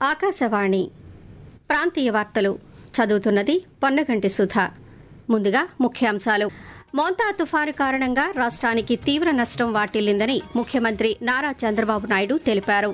ఆకాశవాణి ప్రాంతీయ వార్తలు చదువుతున్నది పొన్నగంటి సుధ ముందుగా ముఖ్యాంశాలు మోంతా తుఫాను కారణంగా రాష్ట్రానికి తీవ్ర నష్టం వాటిల్లిందని ముఖ్యమంత్రి నారా చంద్రబాబు నాయుడు తెలిపారు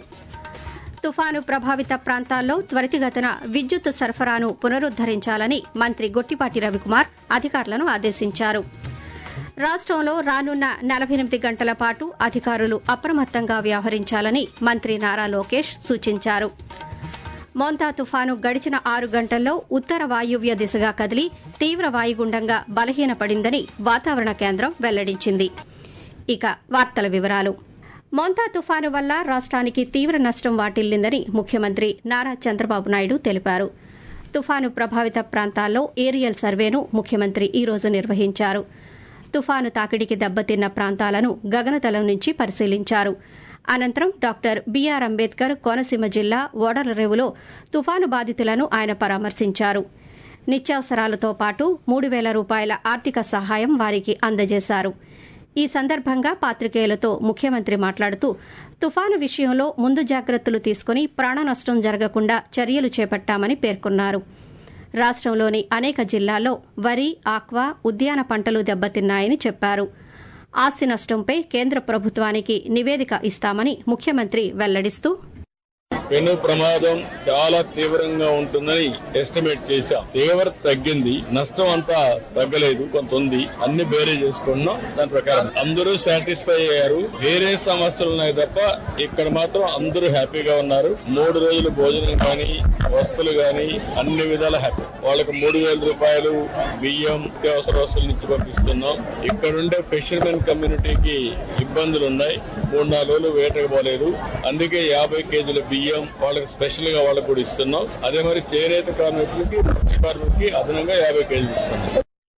తుఫాను ప్రభావిత ప్రాంతాల్లో త్వరితగతిన విద్యుత్ సరఫరాను పునరుద్దరించాలని మంత్రి గొట్టిపాటి రవికుమార్ అధికారులను ఆదేశించారు రాష్టంలో రానున్న నలభై ఎనిమిది గంటల పాటు అధికారులు అప్రమత్తంగా వ్యవహరించాలని మంత్రి నారా లోకేష్ సూచించారు మోంతా తుఫాను గడిచిన ఆరు గంటల్లో ఉత్తర వాయువ్య దిశగా కదిలి తీవ్ర వాయుగుండంగా బలహీనపడిందని వాతావరణ కేంద్రం వెల్లడించింది ఇక వార్తల వివరాలు మోంతా తుఫాను వల్ల రాష్ట్రానికి తీవ్ర నష్టం వాటిల్లిందని ముఖ్యమంత్రి నారా చంద్రబాబు నాయుడు తెలిపారు తుఫాను ప్రభావిత ప్రాంతాల్లో ఏరియల్ సర్వేను ముఖ్యమంత్రి ఈ రోజు నిర్వహించారు తుఫాను తాకిడికి దెబ్బతిన్న ప్రాంతాలను గగనతలం నుంచి పరిశీలించారు అనంతరం డాక్టర్ బీఆర్ అంబేద్కర్ కోనసీమ జిల్లా ఓడలరేవులో తుఫాను బాధితులను ఆయన పరామర్శించారు నిత్యావసరాలతో పాటు మూడు వేల రూపాయల ఆర్థిక సహాయం వారికి అందజేశారు ఈ సందర్భంగా పాత్రికేయులతో ముఖ్యమంత్రి మాట్లాడుతూ తుఫాను విషయంలో ముందు జాగ్రత్తలు తీసుకుని ప్రాణనష్టం జరగకుండా చర్యలు చేపట్టామని పేర్కొన్నారు రాష్టంలోని అనేక జిల్లాల్లో వరి ఆక్వా ఉద్యాన పంటలు దెబ్బతిన్నాయని చెప్పారు ఆస్తి నష్టంపై కేంద్ర ప్రభుత్వానికి నివేదిక ఇస్తామని ముఖ్యమంత్రి వెల్లడిస్తూ పెను ప్రమాదం చాలా తీవ్రంగా ఉంటుందని ఎస్టిమేట్ చేశాం తీవ్రత తగ్గింది నష్టం అంతా తగ్గలేదు కొంత ఉంది అన్ని బేరే చేసుకున్నాం దాని ప్రకారం అందరూ సాటిస్ఫై అయ్యారు వేరే సమస్యలు ఉన్నాయి తప్ప ఇక్కడ మాత్రం అందరూ హ్యాపీగా ఉన్నారు మూడు రోజులు భోజనం కానీ వస్తువులు కానీ అన్ని విధాల హ్యాపీ వాళ్ళకి మూడు వేల రూపాయలు బియ్యం అత్యవసర వస్తువులు నుంచి పంపిస్తున్నాం ఇక్కడుండే ఫిషర్మెన్ కమ్యూనిటీకి ఇబ్బందులు ఉన్నాయి మూడు నాలుగు రోజులు వేటకు పోలేదు అందుకే యాభై కేజీల బియ్యం వాళ్ళకి స్పెషల్ గా వాళ్ళకి కూడా ఇస్తున్నాం అదే మరి చేనేత కార్మికులకి మత్స్య కార్మికులకి అదనంగా యాభై కేజీలు ఇస్తున్నాం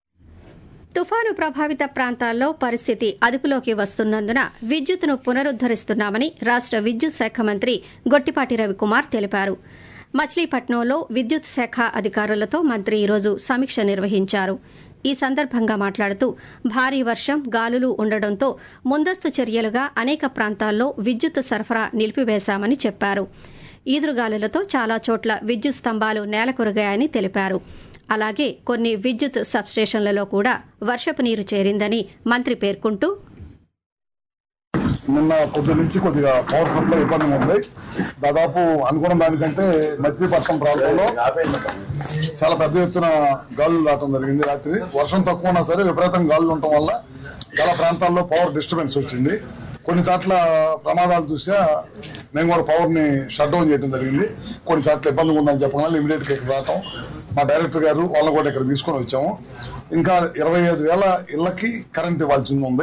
తుఫాను ప్రభావిత ప్రాంతాల్లో పరిస్థితి అదుపులోకి వస్తున్నందున విద్యుత్తును పునరుద్దరిస్తున్నామని రాష్ట విద్యుత్ శాఖ మంత్రి గొట్టిపాటి రవికుమార్ తెలిపారు మచిలీపట్నంలో విద్యుత్ శాఖ అధికారులతో మంత్రి ఈరోజు సమీక్ష నిర్వహించారు ఈ సందర్భంగా మాట్లాడుతూ భారీ వర్షం గాలులు ఉండడంతో ముందస్తు చర్యలుగా అనేక ప్రాంతాల్లో విద్యుత్ సరఫరా నిలిపివేశామని చెప్పారు ఈదురుగాలులతో చాలా చోట్ల విద్యుత్ స్తంభాలు నేలకొరిగాయని తెలిపారు అలాగే కొన్ని విద్యుత్ సబ్స్టేషన్లలో కూడా వర్షపు నీరు చేరిందని మంత్రి పేర్కొంటూ నిన్న పొద్దు నుంచి కొద్దిగా పవర్ సప్లై ఇబ్బందిగా ఉంది దాదాపు అనుకున్న దానికంటే మచిలీపట్నం ప్రాంతంలో చాలా పెద్ద ఎత్తున గాలులు రావడం జరిగింది రాత్రి వర్షం తక్కువ ఉన్నా సరే విపరీతం గాలులు ఉండటం వల్ల చాలా ప్రాంతాల్లో పవర్ డిస్టర్బెన్స్ వచ్చింది కొన్ని చోట్ల ప్రమాదాలు చూసా మేము కూడా పవర్ ని షట్ డౌన్ చేయడం జరిగింది కొన్ని చోట్ల ఇబ్బందిగా ఉందని చెప్పగానే ఇమీడియట్ గా ఇక్కడ రావటం మా డైరెక్టర్ గారు వాళ్ళని కూడా ఇక్కడ తీసుకొని వచ్చాము ఇంకా ఇరవై ఐదు వేల ఇళ్లకి కరెంట్ ఇవ్వాల్సింది ఉంది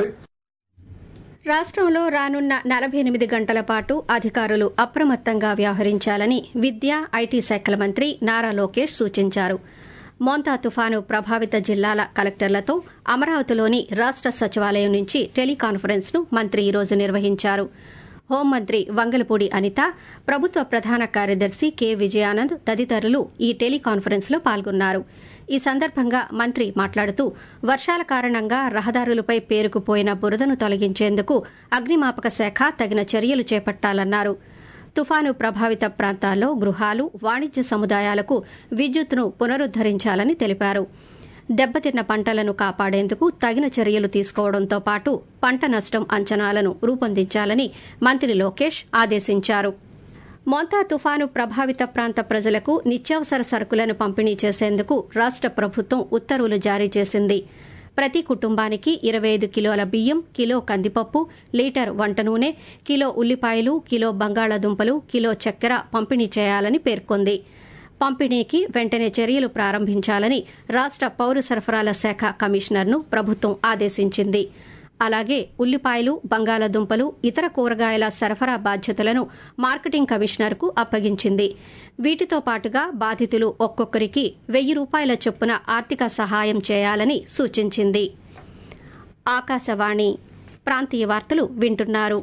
రాష్టంలో రానున్న నలభై ఎనిమిది గంటల పాటు అధికారులు అప్రమత్తంగా వ్యవహరించాలని విద్యా ఐటీ శాఖల మంత్రి నారా లోకేష్ సూచించారు మోంతా తుఫాను ప్రభావిత జిల్లాల కలెక్టర్లతో అమరావతిలోని రాష్ట సచివాలయం నుంచి టెలికాన్ఫరెన్స్ ను మంత్రి ఈరోజు నిర్వహించారు హోంమంత్రి వంగలపూడి అనిత ప్రభుత్వ ప్రధాన కార్యదర్శి కె విజయానంద్ తదితరులు ఈ టెలికాన్ఫరెన్స్ లో పాల్గొన్నారు ఈ సందర్భంగా మంత్రి మాట్లాడుతూ వర్షాల కారణంగా రహదారులపై పేరుకుపోయిన బురదను తొలగించేందుకు అగ్నిమాపక శాఖ తగిన చర్యలు చేపట్టాలన్నారు తుఫాను ప్రభావిత ప్రాంతాల్లో గృహాలు వాణిజ్య సముదాయాలకు విద్యుత్తును పునరుద్దరించాలని తెలిపారు దెబ్బతిన్న పంటలను కాపాడేందుకు తగిన చర్యలు తీసుకోవడంతో పాటు పంట నష్టం అంచనాలను రూపొందించాలని మంత్రి లోకేష్ ఆదేశించారు మోంతా తుఫాను ప్రభావిత ప్రాంత ప్రజలకు నిత్యావసర సరుకులను పంపిణీ చేసేందుకు రాష్ట ప్రభుత్వం ఉత్తర్వులు జారీ చేసింది ప్రతి కుటుంబానికి ఇరవై ఐదు కిలోల బియ్యం కిలో కందిపప్పు లీటర్ వంట నూనె కిలో ఉల్లిపాయలు కిలో బంగాళాదుంపలు కిలో చక్కెర పంపిణీ చేయాలని పేర్కొంది పంపిణీకి వెంటనే చర్యలు ప్రారంభించాలని రాష్ట పౌర సరఫరాల శాఖ కమిషనర్ను ప్రభుత్వం ఆదేశించింది అలాగే ఉల్లిపాయలు బంగాళాదుంపలు ఇతర కూరగాయల సరఫరా బాధ్యతలను మార్కెటింగ్ కమిషనర్కు అప్పగించింది వీటితో పాటుగా బాధితులు ఒక్కొక్కరికి వెయ్యి రూపాయల చొప్పున ఆర్థిక సహాయం చేయాలని సూచించింది ఆకాశవాణి ప్రాంతీయ వార్తలు వింటున్నారు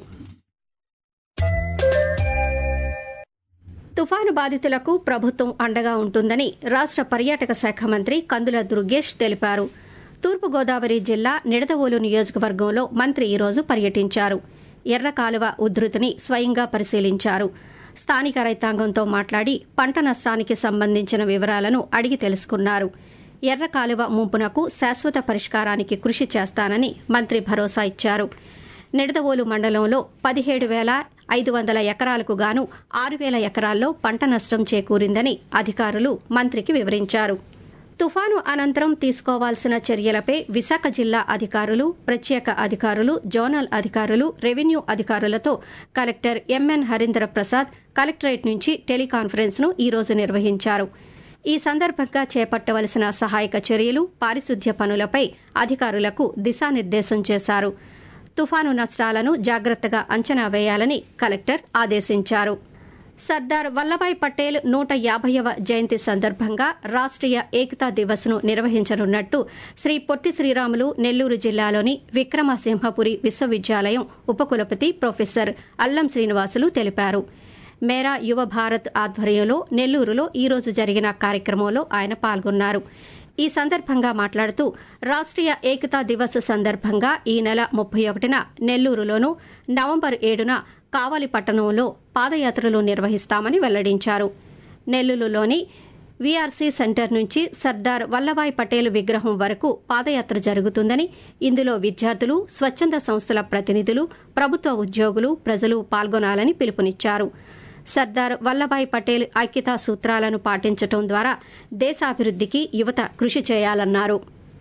తుఫాను బాధితులకు ప్రభుత్వం అండగా ఉంటుందని రాష్ట పర్యాటక శాఖ మంత్రి కందుల దుర్గేష్ తెలిపారు తూర్పుగోదావరి జిల్లా నిడదవోలు నియోజకవర్గంలో మంత్రి ఈరోజు పర్యటించారు ఎర్ర కాలువ ఉధృతిని స్వయంగా పరిశీలించారు స్థానిక రైతాంగంతో మాట్లాడి పంట నష్టానికి సంబంధించిన వివరాలను అడిగి తెలుసుకున్నారు ఎర్ర కాలువ ముంపునకు శాశ్వత పరిష్కారానికి కృషి చేస్తానని మంత్రి భరోసా ఇచ్చారు నిడదవోలు మండలంలో పదిహేడు వేల ఐదు వందల ఎకరాలకు గాను ఆరు వేల ఎకరాల్లో పంట నష్టం చేకూరిందని అధికారులు మంత్రికి వివరించారు తుఫాను అనంతరం తీసుకోవాల్సిన చర్యలపై విశాఖ జిల్లా అధికారులు ప్రత్యేక అధికారులు జోనల్ అధికారులు రెవెన్యూ అధికారులతో collector MN Harindra Prasad collectorate నుంచి టెలికాన్ఫరెన్స్ ను ఈ రోజు నిర్వహించారు ఈ సందర్భంగా చేపట్టవలసిన సహాయక చర్యలు పారిశుద్ధ్య పనులపై అధికారులకు దిశానిర్దేశం చేశారు తుఫాను నష్టాలను జాగ్రత్తగా అంచనా వేయాలని కలెక్టర్ ఆదేశించారు సర్దార్ వల్లభాయ్ పటేల్ నూట యాభైవ జయంతి సందర్భంగా రాష్ట్రీయ ఏకతా దివస్ ను నిర్వహించనున్నట్టు శ్రీ పొట్టి శ్రీరాములు నెల్లూరు జిల్లాలోని విక్రమసింహపురి విశ్వవిద్యాలయం ఉపకులపతి ప్రొఫెసర్ అల్లం శ్రీనివాసులు తెలిపారు మేరా యువ భారత్ ఆధ్వర్యంలో నెల్లూరులో ఈ రోజు జరిగిన కార్యక్రమంలో ఆయన పాల్గొన్నారు ఈ సందర్భంగా మాట్లాడుతూ రాష్ట్రీయ ఏకతా దివస్ సందర్భంగా ఈ నెల ముప్పై ఒకటిన నెల్లూరులోను నవంబర్ ఏడున కావలి పట్టణంలో పాదయాత్రలు నిర్వహిస్తామని వెల్లడించారు నెల్లూరులోని వీఆర్సీ సెంటర్ నుంచి సర్దార్ వల్లభాయ్ పటేల్ విగ్రహం వరకు పాదయాత్ర జరుగుతుందని ఇందులో విద్యార్థులు స్వచ్ఛంద సంస్థల ప్రతినిధులు ప్రభుత్వ ఉద్యోగులు ప్రజలు పాల్గొనాలని పిలుపునిచ్చారు సర్దార్ వల్లభాయ్ పటేల్ ఐక్యతా సూత్రాలను పాటించడం ద్వారా దేశాభివృద్దికి యువత కృషి చేయాలన్నారు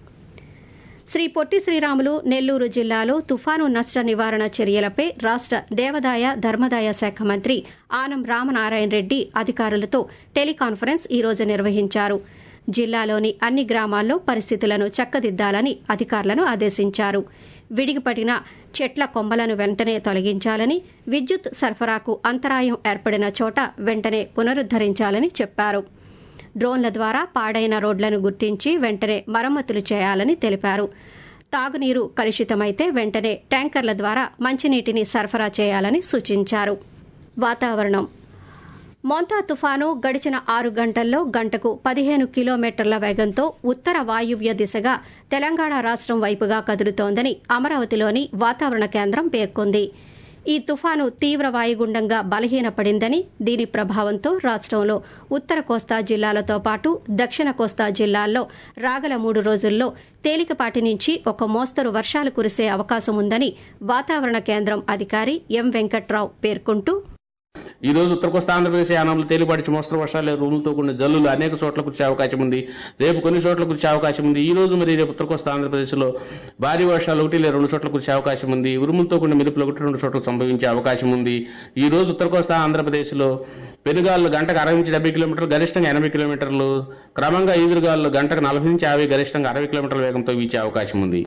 శ్రీ పొట్టి శ్రీరాములు నెల్లూరు జిల్లాలో తుఫాను నష్ట నివారణ చర్యలపై రాష్ట దేవాదాయ ధర్మదాయ శాఖ మంత్రి ఆనం రామనారాయణ రెడ్డి అధికారులతో టెలికాన్ఫరెన్స్ ఈ రోజు నిర్వహించారు జిల్లాలోని అన్ని గ్రామాల్లో పరిస్థితులను చక్కదిద్దాలని అధికారులను ఆదేశించారు విడిగిపడిన చెట్ల కొమ్మలను వెంటనే తొలగించాలని విద్యుత్ సరఫరాకు అంతరాయం ఏర్పడిన చోట వెంటనే పునరుద్దరించాలని చెప్పారు డ్రోన్ల ద్వారా పాడైన రోడ్లను గుర్తించి వెంటనే మరమ్మతులు చేయాలని తెలిపారు తాగునీరు కలుషితమైతే వెంటనే ట్యాంకర్ల ద్వారా మంచినీటిని సరఫరా చేయాలని సూచించారు వాతావరణం మోంతా తుఫాను గడిచిన ఆరు గంటల్లో గంటకు పదిహేను కిలోమీటర్ల వేగంతో ఉత్తర వాయువ్య దిశగా తెలంగాణ రాష్ట్రం వైపుగా కదులుతోందని అమరావతిలోని వాతావరణ కేంద్రం పేర్కొంది ఈ తుఫాను తీవ్ర వాయుగుండంగా బలహీనపడిందని దీని ప్రభావంతో రాష్ట్రంలో ఉత్తర కోస్తా జిల్లాలతో పాటు దక్షిణ కోస్తా జిల్లాల్లో రాగల మూడు రోజుల్లో తేలికపాటి నుంచి ఒక మోస్తరు వర్షాలు కురిసే అవకాశం ఉందని వాతావరణ కేంద్రం అధికారి ఎం వెంకట్రావు పేర్కొంటూ ఈ రోజు ఉత్తర కోస్తా ఆంధ్రప్రదేశ్ యానంలో తేలిపాటి మోస్తరు వర్షాలు రూములతో కూడిన జల్లులు అనేక చోట్ల కురిసే అవకాశం ఉంది రేపు కొన్ని చోట్ల కురిసే అవకాశం ఉంది ఈ రోజు మరి రేపు ఉత్తర కోస్తా ఆంధ్రప్రదేశ్లో భారీ వర్షాలు ఒకటి లేదా రెండు చోట్ల కురిసే అవకాశం ఉంది ఉరుములతో కూడిన మెరుపులు ఒకటి రెండు చోట్ల సంభవించే అవకాశం ఉంది ఈ రోజు ఉత్తర కోస్తా ఆంధ్రప్రదేశ్లో పెనుగాలు గంటకు అరవై నుంచి డెబ్బై కిలోమీటర్లు గరిష్టంగా ఎనభై కిలోమీటర్లు క్రమంగా ఈదురుగాలు గంటకు నలభై నుంచి యాభై గరిష్టంగా అరవై కిలోమీటర్ల వేగంతో వీచే అవకాశం ఉంది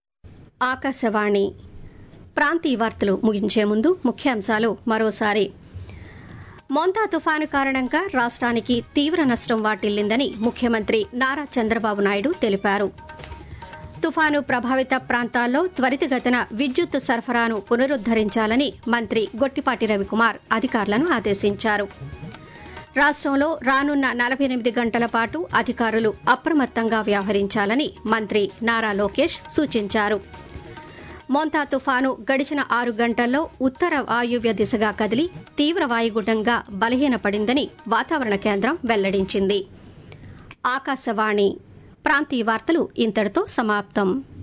ఆకాశవాణి ప్రాంతీయ వార్తలు ముగించే ముందు ముఖ్యాంశాలు మరోసారి మోంతా తుఫాను కారణంగా రాష్ట్రానికి తీవ్ర నష్టం వాటిల్లిందని ముఖ్యమంత్రి నారా చంద్రబాబు నాయుడు తెలిపారు తుఫాను ప్రభావిత ప్రాంతాల్లో త్వరితగతిన విద్యుత్ సరఫరాను పునరుద్దరించాలని మంత్రి గొట్టిపాటి రవికుమార్ అధికారులను ఆదేశించారు రాష్ట్రంలో రానున్న నలభై ఎనిమిది గంటల పాటు అధికారులు అప్రమత్తంగా వ్యవహరించాలని మంత్రి నారా లోకేష్ సూచించారు మోంతా తుఫాను గడిచిన ఆరు గంటల్లో ఉత్తర వాయువ్య దిశగా కదిలి తీవ్ర వాయుగుండంగా బలహీనపడిందని వాతావరణ కేంద్రం వెల్లడించింది ఆకాశవాణి ప్రాంతీయ వార్తలు ఇంతటితో సమాప్తం